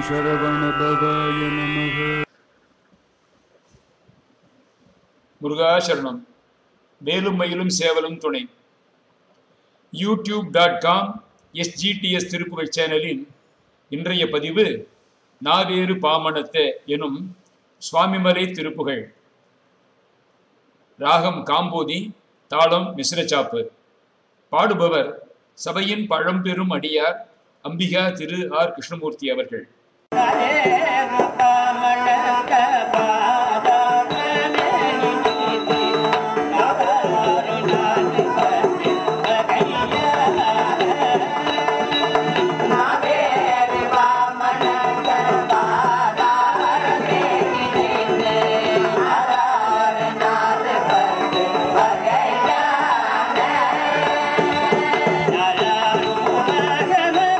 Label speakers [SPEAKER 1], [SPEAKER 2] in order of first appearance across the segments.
[SPEAKER 1] श्रीशरवणभवाय नमः
[SPEAKER 2] முருகாசரணம் மேலும் மயிலும் சேவலும் துணை YouTube dot com SGDS Thiruppugazh சேனலின் இன்றைய பதிவு நாவேறு பாமணத்த எனும் சுவாமிமலை திருப்புகழ் ராகம் காம்போதி தாளம் மிஸ்ரச்சாப்பு பாடுபவர் சபையின் பழம்பெரும் அடியார் அம்பிகா திரு ஆர் கிருஷ்ணமூர்த்தி அவர்கள்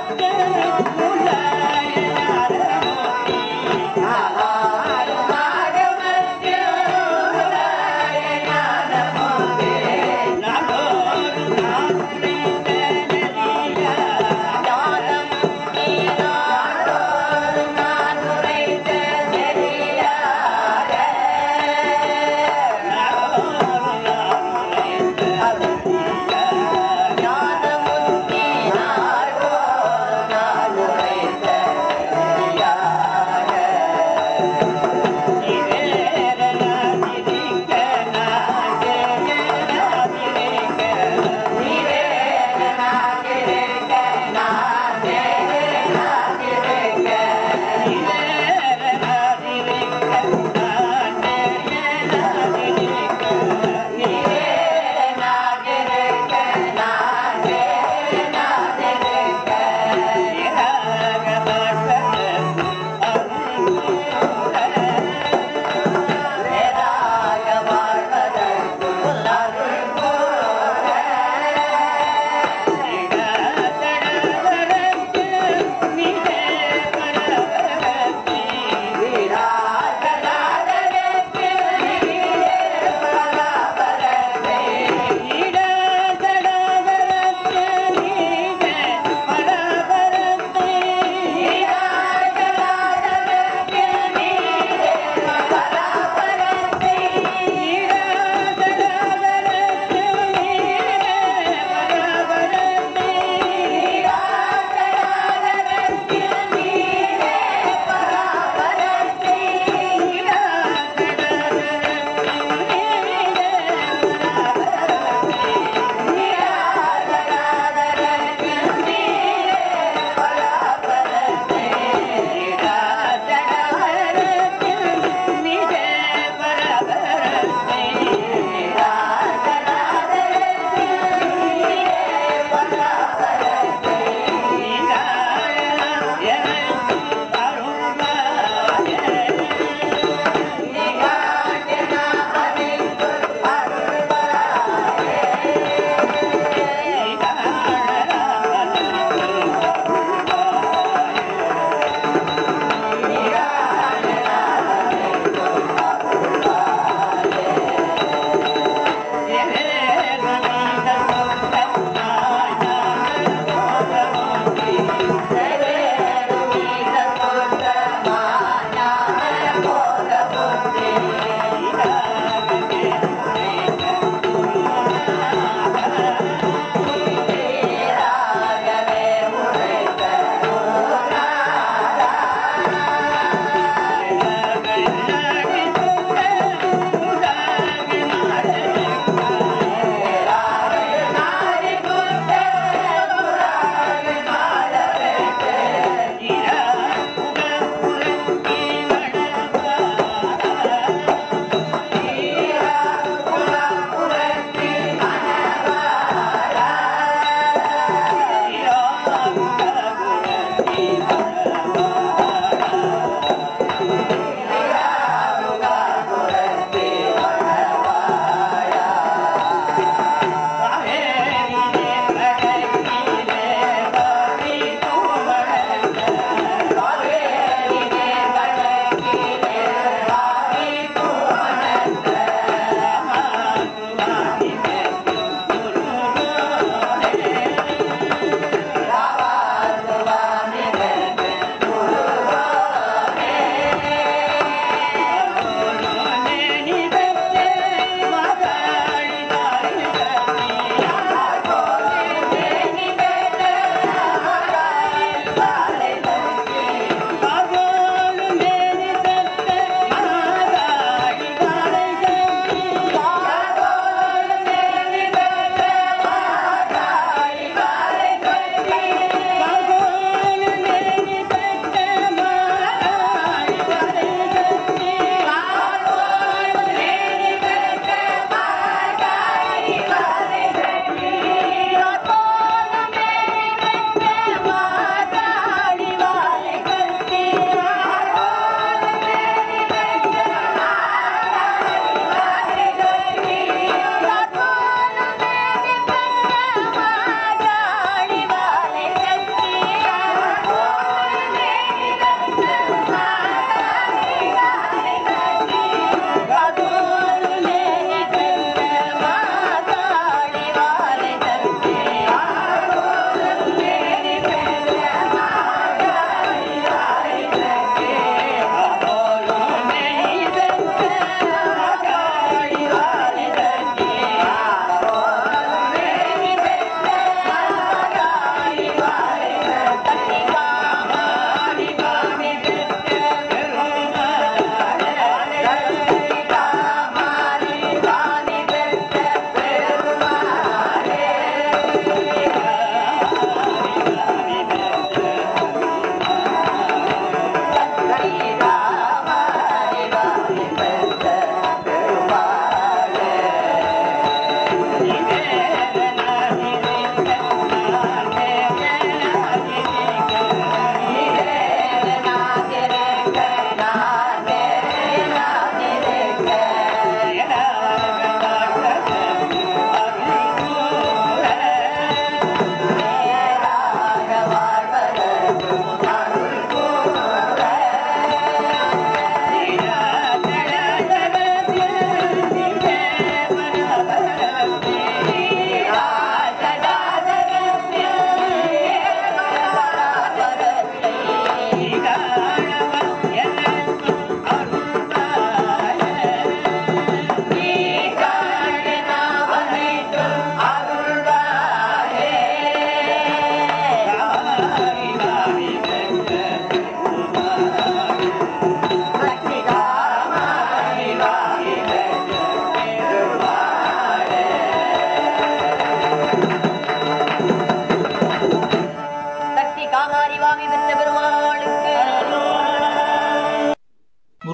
[SPEAKER 3] ஆ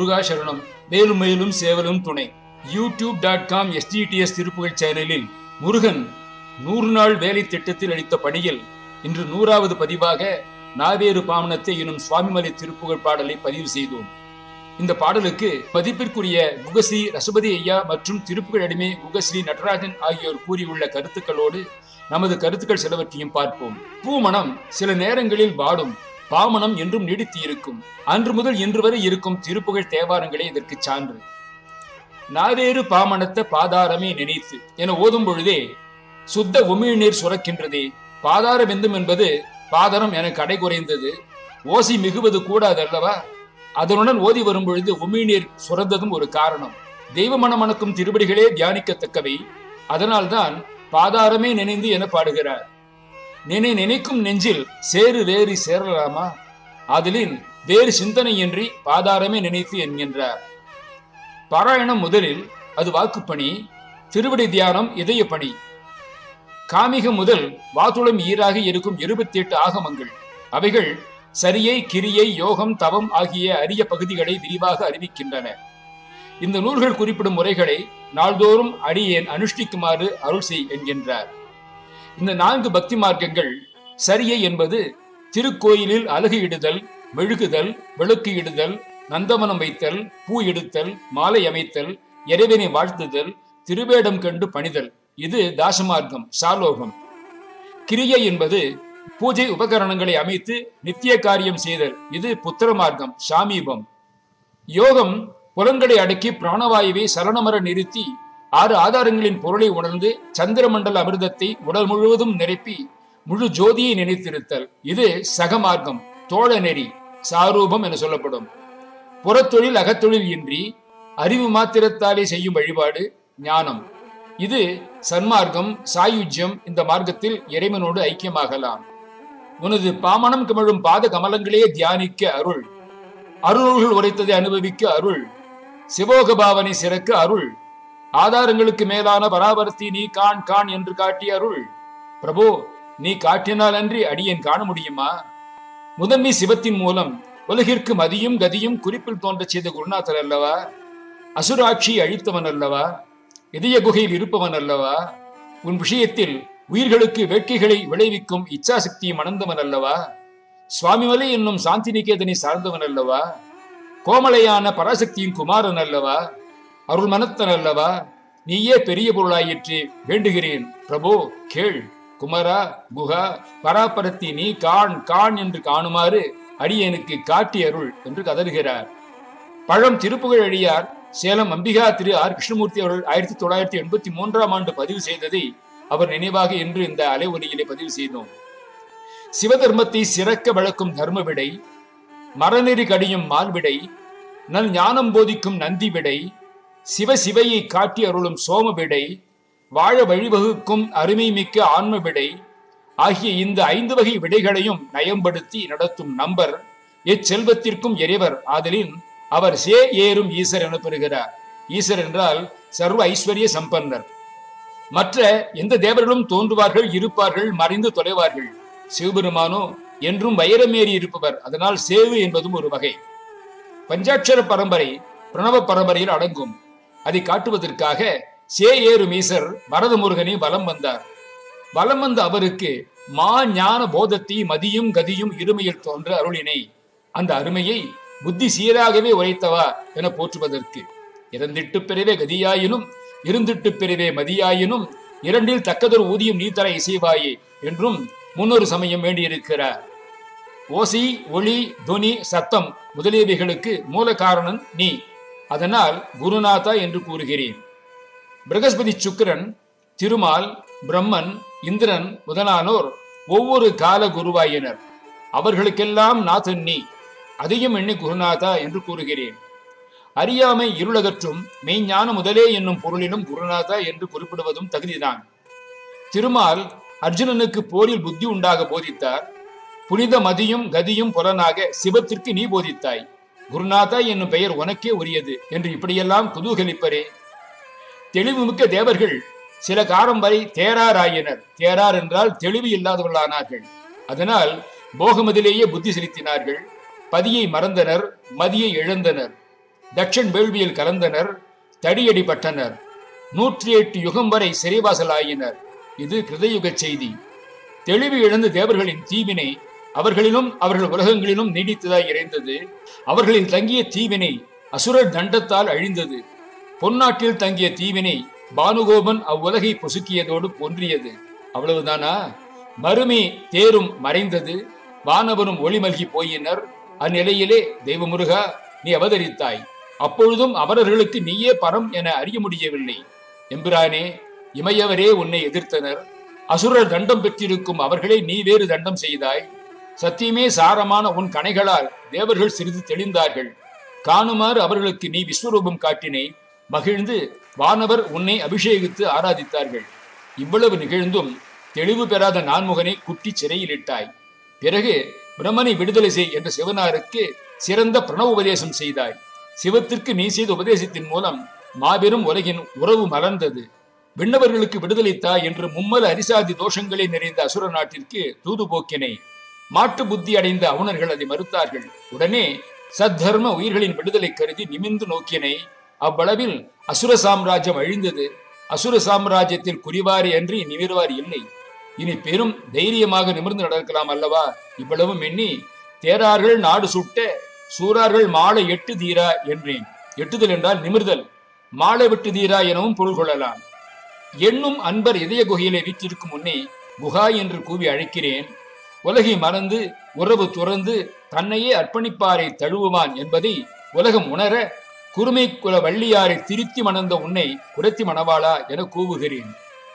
[SPEAKER 2] முருகா சரணம் மேலும் மேலும் சேவலும் துணை YouTube dot com STDS Thiruppugazh சேனலில் முருகன் நூறு நாள் வேலை திட்டத்தில் அளித்த பணியில் இன்று நூறாவது பதிவாக நாவேறு பாமனத்தை எனும் சுவாமிமலை திருப்புகழ் பாடலை பதிவு செய்தோம் இந்த பாடலுக்கு மதிப்பிற்குரிய குகஸ்ரீ ரசுபதி ஐயா மற்றும் திருப்புகழ் அடிமை குகஸ்ரீ நடராஜன் ஆகியோர் கூறியுள்ள கருத்துக்களோடு நமது கருத்துக்கள் சிலவற்றையும் பார்ப்போம் பூமணம் சில நேரங்களில் வாடும் பாமணம் என்றும் நீடித்து இருக்கும் அன்று முதல் இன்று வரை இருக்கும் திருப்புகழ் தேவாரங்களே இதற்கு சான்று நாவேறு பாமணத்த பாதாரமே நினைத்து என ஓதும் பொழுதே சுத்த உமிழ்நீர் சுரக்கின்றதே பாதார வெந்தும் என்பது பாதரம் என கடை குறைந்தது ஓசி மிகுவது கூடாது அல்லவா அதனுடன் ஓதி வரும் பொழுது உமிழ்நீர் சுரந்ததும் ஒரு காரணம் தெய்வ மனமணக்கும் திருவடிகளே தியானிக்கத்தக்கவை அதனால்தான் பாதாரமே நினைந்து என பாடுகிறார் நினை நினைக்கும் நெஞ்சில் சேரு வேறு சேரலாமா அதிலின் வேறு சிந்தனையின்றி பாதாரமே நினைத்து என்கின்றார் பாராயணம் முதலில் அது வாக்குப்பணி திருவடி தியானம் இதய பணி காமிகம் முதல் வாத்துளம் ஈராக இருக்கும் இருபத்தி எட்டு ஆகமங்கள் அவைகள் சரியை கிரியை யோகம் தவம் ஆகிய அரிய பகுதிகளை விரிவாக அறிவிக்கின்றன இந்த நூல்கள் குறிப்பிடும் முறைகளை நாள்தோறும் அடியேன் அனுஷ்டிக்குமாறு அருள் செய் என்கின்றார் இந்த நான்கு பக்தி மார்க்கங்கள் சரியை என்பது திருக்கோயிலில் அழகு இடுதல் மெழுகுதல் விளக்கு இடுதல் நந்தவனம் வைத்தல் பூ எடுத்தல் மாலை அமைத்தல் இறைவனை வாழ்த்துதல் திருவேடம் கண்டு பணிதல் இது தாசமார்க்கம் சாலோகம் கிரியை என்பது பூஜை உபகரணங்களை அமைத்து நித்திய காரியம் செய்தல் இது புத்திர மார்க்கம் சாமீபம் யோகம் புலன்களை அடக்கி பிராணவாயுவை சலனமர நிறுத்தி ஆறு ஆதாரங்களின் பொருளை உணர்ந்து சந்திரமண்டல அமிர்தத்தை உடல் முழுவதும் நிரப்பி முழு ஜோதியை நினைத்திருத்தல் இது சகமார்க்கம் தோழ நெறி சாரூபம் என சொல்லப்படும் புறத்தொழில் அகத்தொழில் இன்றி அறிவு மாத்திரத்தாலே செய்யும் வழிபாடு ஞானம் இது சன்மார்க்கம் சாயுஜ்யம் இந்த மார்க்கத்தில் இறைவனோடு ஐக்கியமாகலாம் உனது பாமணம் கமழும் பாத கமலங்களே தியானிக்க அருள் அருள்கள் உரைத்ததை அனுபவிக்க அருள் சிவோக பாவனை சிறக்க அருள் ஆதாரங்களுக்கு மேலான பராபரத்தை நீ காண் காண் என்று காட்டிய அருள் பிரபு நீ காட்டினால் அன்றி அடியேன் காண முடியுமா முதன்மை சிவத்தின் மூலம் உலகிற்கு மதியும் கதியும் குறிப்பில் தோன்றச் செய்த குருநாதர் அல்லவா அசுராட்சி அழித்தவன் அல்லவா இதய குகையில் இருப்பவன் அல்லவா உன் விஷயத்தில் உயிர்களுக்கு வேட்கைகளை விளைவிக்கும் இச்சாசக்தியை மணந்தவன் அல்லவா சுவாமிமலை என்னும் சாந்தி நிகேதனை சார்ந்தவன் அல்லவா கோமலையான பராசக்தியின் குமாரன் அல்லவா அருள் மனத்தன் அல்லவா நீயே பெரிய பொருளாயிற்று வேண்டுகிறேன் பிரபு கேள் குமரா குஹா பராபரத்தி நீ காண் காண் என்று காணுமாறு அடியனுக்கு காட்டி அருள் என்று கதறுகிறார் பழம் திருப்புகழ் அடியார் சேலம் அம்பிகா திரு ஆர் கிருஷ்ணமூர்த்தி அவர்கள் ஆயிரத்தி தொள்ளாயிரத்தி எண்பத்தி மூன்றாம் ஆண்டு பதிவு செய்ததை அவர் நினைவாக என்று இந்த அலை ஒலியிலே பதிவு செய்தோம் சிவதர்மத்தை சிறக்க வளர்க்கும் தர்ம விடை மரநெறி கடியும் மால்விடை நல் ஞானம் போதிக்கும் நந்தி விடை சிவ சிவையை காட்டி அருளும் சோம விடை வாழ வழிவகுக்கும் அருமை மிக்க ஆன்ம விடை ஆகிய இந்த ஐந்து வகை விடைகளையும் நயம்படுத்தி நடத்தும் நம்பர் எச்செல்வத்திற்கும் இறைவர் ஆதலின் அவர் சே ஏறும் ஈசர் என பெறுகிறார் ஈசர் என்றால் சர்வ ஐஸ்வர்ய சம்பன்னர் மற்ற எந்த தேவர்களும் தோன்றுவார்கள் இருப்பார்கள் மறைந்து தொலைவார்கள் சிவபெருமானோ என்றும் வைரமேறி இருப்பவர் அதனால் சேவு என்பதும் ஒரு வகை பஞ்சாட்சர பரம்பரை பிரணவ பரம்பரையில் அடங்கும் அதை காட்டுவதற்காக சே ஏறும் ஈசர் பரத முருகனை வலம் வந்தார் வலம் வந்த அவருக்கு மா ஞான போதத்தை மதியும் கதியும் இருமையில் தோன்ற அருளினை அந்த அருமையை புத்தி சீராகவே உரைத்தவா என போற்றுவதற்கு இறந்திட்டு பிறவே கதியாயினும் இருந்திட்டு பிறவே மதியாயினும் இரண்டில் தக்கதொரு ஊதியம் நீ தர இசைவாயே என்றும் முன்னொரு சமயம் வேண்டியிருக்கிறார் ஓசை ஒளி துனி சத்தம் முதலியவைகளுக்கு மூல காரணம் நீ அதனால் குருநாதா என்று கூறுகிறேன் பிரகஸ்பதி சுக்கிரன் திருமால் பிரம்மன் இந்திரன் முதலானோர் ஒவ்வொரு கால குருவாயினர் அவர்களுக்கெல்லாம் நாதன் நீ அதையும் எண்ணி குருநாதா என்று கூறுகிறேன் அறியாமை இருளகற்றும் மெய்ஞான முதலே என்னும் பொருளிலும் குருநாதா என்று குறிப்பிடுவதும் தகுதிதான் திருமால் அர்ஜுனனுக்கு போரில் புத்தி உண்டாக போதித்தார் புனித மதியும் கதியும் புலனாக சிவத்திற்கு நீ போதித்தாய் குருநாதா என்னும் பெயர் உனக்கே உரியது என்று இப்படியெல்லாம் குதூகலிப்பரே தெளிவுமிக்க தேவர்கள் சில காலம் வரை தேராராயினர் தேரார் என்றால் தெளிவு இல்லாதவர்களானார்கள் அதனால் போகமதிலேயே புத்தி செலுத்தினார்கள் பதியை மறந்தனர் மதியை இழந்தனர் தட்சன் வேள்வியில் கலந்தனர் தடியடி பட்டனர் நூற்றி எட்டு யுகம் வரை சிறைவாசலாயினர் இது கிருதயுக செய்தி தெளிவு இழந்த தேவர்களின் தீவினை அவர்களிலும் அவர்கள் உலகங்களிலும் நீடித்ததாய் இறைந்தது அவர்களில் தங்கிய தீவினை அசுரர் தண்டத்தால் அழிந்தது பொன்னாட்டில் தங்கிய தீவினை பானுகோபன் அவ்வுலகை பொசுக்கியதோடு பொன்றியது அவ்வளவுதானா மறுமை தேரும் மறைந்தது வானவரும் ஒளிமல்கி போயினர் அந்நிலையிலே தெய்வமுருகா நீ அவதரித்தாய் அப்பொழுதும் அவரர்களுக்கு நீயே பரம் என அறிய முடியவில்லை எம்பிரானே இமையவரே உன்னை எதிர்த்தனர் அசுரர் தண்டம் பெற்றிருக்கும் அவர்களை நீ வேறு தண்டம் செய்தாய் சத்தியமே சாரமான உன் கணைகளால் தேவர்கள் சிறிது தெளிந்தார்கள் காணுமாறு அவர்களுக்கு நீ விஸ்வரூபம் காட்டினை மகிழ்ந்து வானவர் உன்னை அபிஷேகித்து ஆராதித்தார்கள் இவ்வளவு நிகழ்ந்தும் தெளிவு பெறாத நான்முகனை குட்டி சிறையிலிட்டாய் பிறகு பிரம்மனை விடுதலை செய் என்ற சிவனாருக்கு சிறந்த பிரணவ உபதேசம் செய்தாய் சிவத்திற்கு நீ செய்த உபதேசத்தின் மூலம் மாபெரும் உலகின் உறவு மலர்ந்தது விண்ணவர்களுக்கு விடுதலைத்தாய் என்று மும்மல அரிசாதி தோஷங்களை நிறைந்த அசுர நாட்டிற்கு தூது போக்கினை மாட்டு புத்தி அடைந்த அவுணர்கள் அதை மறுத்தார்கள் உடனே சத்தர்ம உயிர்களின் விடுதலை கருதி நிமிந்து நோக்கினை அவ்வளவில் அசுர சாம்ராஜ்யம் அழிந்தது அசுர சாம்ராஜ்யத்தில் குறிவாரி அன்றி நிமிர்வார் இல்லை இனி பெரும் தைரியமாக நிமிர்ந்து நடக்கலாம் அல்லவா இவ்வளவும் எண்ணி தேரார்கள் நாடு சுட்ட சூரார்கள் மாலை எட்டு தீரா என்றேன் எட்டுதல் என்றால் நிமிர்தல் மாலை விட்டு தீரா எனவும் பொருள் கொள்ளலாம் எண்ணும் அன்பர் இதய குகையிலே வீற்றிருக்கும் முன்னே குஹா என்று கூவி அழைக்கிறேன் உலகை மறந்து உறவு துறந்து தன்னையே அர்ப்பணிப்பாரை தழுவுவான் என்பதை உலகம் உணர குருமை குல வள்ளியாரை திருத்தி மணந்த உன்னை குரத்தி மணவாளா என கூவுகிறேன்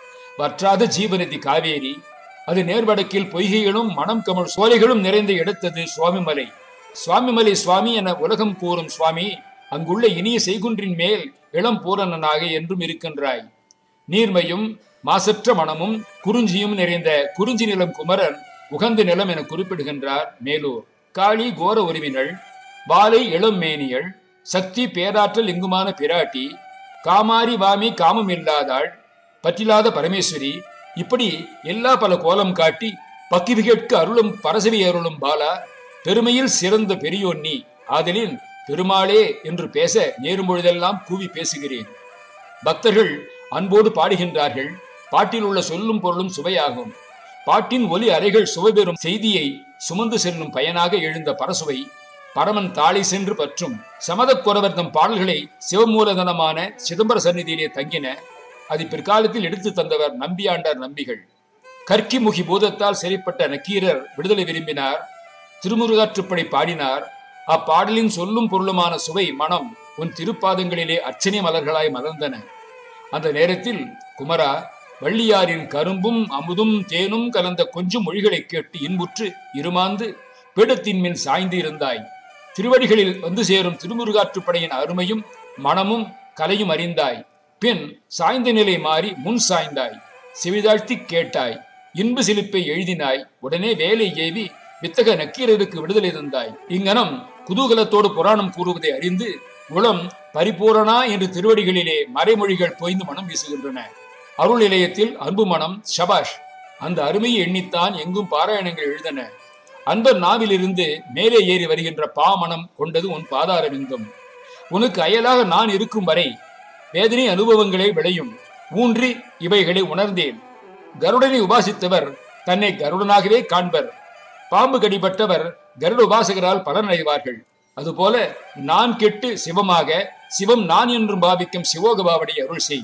[SPEAKER 2] வற்றாத ஜீவநதி காவேரி அது நேர்வடக்கில் பொய்கைகளும் மனம் கமழ் சோலைகளும் நிறைந்த இடத்தது சுவாமிமலை சுவாமிமலை சுவாமி என உலகம் கூறும் சுவாமி அங்குள்ள இனிய செய்குன்றின் மேல் இளம் பூரணனாக என்றும் இருக்கின்றாய் நீர்மையும் மாசற்ற மனமும் குறிஞ்சியும் நிறைந்த குறிஞ்சி நிலம் குமரன் உகந்த நிலம் என குறிப்பிடுகின்றார் மேலூர் காளி கோர உருவினள் வாலை இளம் மேனியள் சக்தி பேராற்றல் எங்குமான பிராட்டி காமாரி வாமி காமம் இல்லாதாள் பற்றில்லாத பரமேஸ்வரி இப்படி எல்லா பல கோலம் காட்டி பக்கிவி கேட்க அருளும் பரசவி அருளும் பாலா பெருமையில் சிறந்த பெரியோன் நீ ஆதலின் பெருமாளே என்று பேச நேரும் பொழுதெல்லாம் கூவி பேசுகிறேன் பக்தர்கள் அன்போடு பாடுகின்றார்கள் பாட்டில் உள்ள சொல்லும் பொருளும் சுவையாகும் பாட்டின் ஒலி அறைகள் சுவைபெறும் செய்தியை சுமந்து செல்லும் பயனாக எழுந்த பரசுவை பரமன் தாளை சென்று பற்றும் சமதக்குறவர் தம் பாடல்களை சிவமூலதனமான சிதம்பர சந்நிதியிலே தங்கின அது பிற்காலத்தில் எடுத்து தந்தவர் நம்பியாண்டார் நம்பிகள் கற்கி முகி பூதத்தால் சிறைப்பட்ட நக்கீரர் விடுதலை விரும்பினார் திருமுருகாற்றுப்படை பாடினார் அப்பாடலின் சொல்லும் பொருளுமான சுவை மனம் உன் திருப்பாதங்களிலே அர்ச்சனை மலர்களாய் மலர்ந்தன அந்த நேரத்தில் குமரா வள்ளியாரின் கரும்பும் அமுதும் தேனும் கலந்த கொஞ்சம் மொழிகளை கேட்டு இன்புற்று இருமாந்து பீடத்தின் மேல் சாய்ந்து இருந்தாய் திருவடிகளில் வந்து சேரும் திருமுருகாற்றுப்படையின் அருமையும் மனமும் கலையும் அறிந்தாய் பின் சாய்ந்த நிலை மாறி முன் சாய்ந்தாய் செவிதாழ்த்தி கேட்டாய் இன்பு சிலிப்பை எழுதினாய் உடனே வேலை ஏவி வித்தக நக்கீரருக்கு விடுதலை தந்தாய் இங்கனம் குதூகலத்தோடு புராணம் கூறுவதை அறிந்து உளம் பரிபூரணா என்று திருவடிகளிலே மறைமொழிகள் பொய்ந்து மனம் வீசுகின்றன அருள் நிலையத்தில் அன்பு மனம் ஷபாஷ் அந்த அருமையை எண்ணித்தான் எங்கும் பாராயணங்கள் எழுதன அன்பர் நாவிலிருந்து மேலே ஏறி வருகின்ற பாமனம் கொண்டது உன் பாதாரவிந்தம் உனக்கு அயலாக நான் இருக்கும் வரை வேதனை அனுபவங்களை விளையும் ஊன்றி இவைகளை உணர்ந்தேன் கருடனை உபாசித்தவர் தன்னை கருடனாகவே காண்பர் பாம்பு கடிபட்டவர் கருட உபாசகரால் பலனடைவார்கள் அதுபோல நான் கெட்டு சிவமாக சிவம் நான் என்றும் பாவிக்கும் சிவோகபாவடி அருள் செய்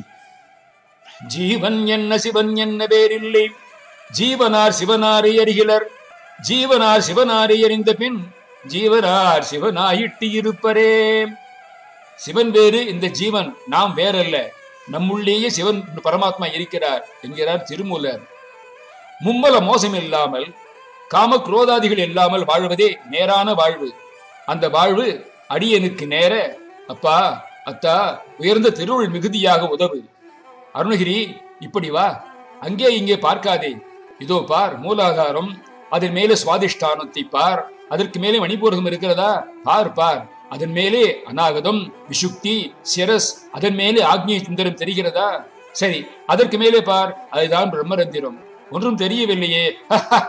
[SPEAKER 2] ஜீவன் என்ன சிவன் என்ன பேரில்லை ஜீவனார் சிவனாரை அறிகிலர் ஜீவனார் சிவனாரை அறிந்த பின் ஜீவனார் சிவனாயிட்டு இருப்பரே சிவன் வேறு இந்த ஜீவன் நாம் வேறல்ல நம்முள்ளேயே சிவன் பரமாத்மா இருக்கிறார் என்கிறார் திருமூலர் மும்மல மோசம் இல்லாமல் காம குரோதாதிகள் இல்லாமல் வாழ்வதே நேரான வாழ்வு அந்த வாழ்வு அடியனுக்கு நேர அப்பா அத்தா உயர்ந்த திருவுள் மிகுதியாக உதவு அருணகிரி இப்படி வா அங்கே இங்கே பார்க்காதே இதோ பார் மூலாதாரம் அதன் மேலே சுவாதிஷ்டானத்தை பார் அதற்கு மேலே மணிபூரகம் இருக்கிறதா பார் பார் அதன் மேலே அநாகதம் விஷுக்தி சிரஸ் அதன் மேலே ஆக்னிய சுந்தரம் தெரிகிறதா சரி அதற்கு மேலே பார் அதுதான் பிரம்மரந்திரம் ஒன்றும் தெரியவில்லையே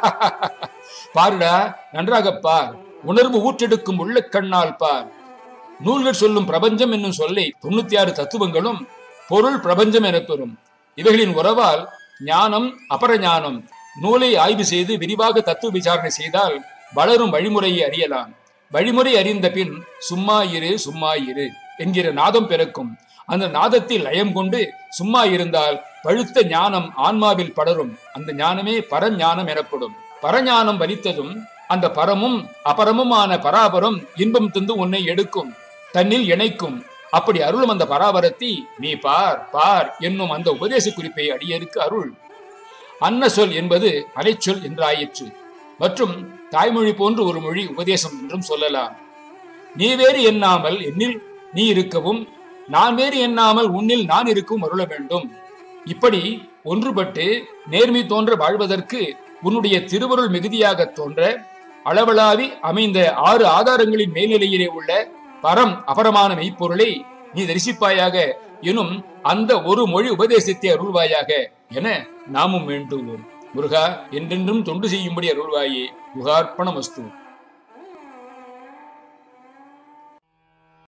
[SPEAKER 2] பாருடா நன்றாக பார் உணர்வு ஊற்றெடுக்கும் உள்ள கண்ணால் பார் நூல்கள் சொல்லும் பிரபஞ்சம் என்னும் சொல்லை தொண்ணூத்தி ஆறு தத்துவங்களும் பொருள் பிரபஞ்சம் எனப்பெறும் இவைகளின் உறவால் ஞானம் அபர ஞானம் நூலை ஆய்வு செய்து விரிவாக தத்துவ விசாரணை செய்தால் வளரும் வழிமுறையை அறியலாம் வழிமுறை அறிந்த பின் சும்மா இரு சும்மா இரு என்கிற நாதம் பிறக்கும் அந்த நாதத்தில் லயம் கொண்டு சும்மா இருந்தால் பழுத்த ஞானம் ஆன்மாவில் படரும் அந்த ஞானமே பரஞானம் எனப்படும் பரஞானம் வலித்ததும் அந்த பரமும் அபரமுமான பராபரம் இன்பம் தந்து உன்னை எடுக்கும் தன்னில் இணைக்கும் அப்படி அருளும் அந்த பராபரத்தை நீ பார் பார் என்னும் அந்த உபதேச குறிப்பை அடியருக்கு அருள் அன்ன சொல் என்பது அலைச்சொல் என்றாயிற்று மற்றும் தாய்மொழி போன்று ஒரு மொழி உபதேசம் என்றும் சொல்லலாம் நீ வேறு எண்ணாமல் என்னில் நீ இருக்கவும் நான் வேறு எண்ணாமல் உன்னில் நான் இருக்கவும் அருள வேண்டும் இப்படி ஒன்றுபட்டு நேர்மை தோன்ற வாழ்வதற்கு உன்னுடைய திருவருள் மிகுதியாக தோன்ற அளவளாவி அமைந்த ஆறு ஆதாரங்களின் மேல்நிலையிலே உள்ள பரம் அபரமான மெய்ப்பொருளை நீ தரிசிப்பாயாக எனும் அந்த ஒரு மொழி உபதேசத்தை அருள்வாயாக என நாமும் வேண்டுவோம் முருகா என்றென்றும் தொண்டு செய்யும்படி அருள்வாயே முகார்ப்பணமஸ்து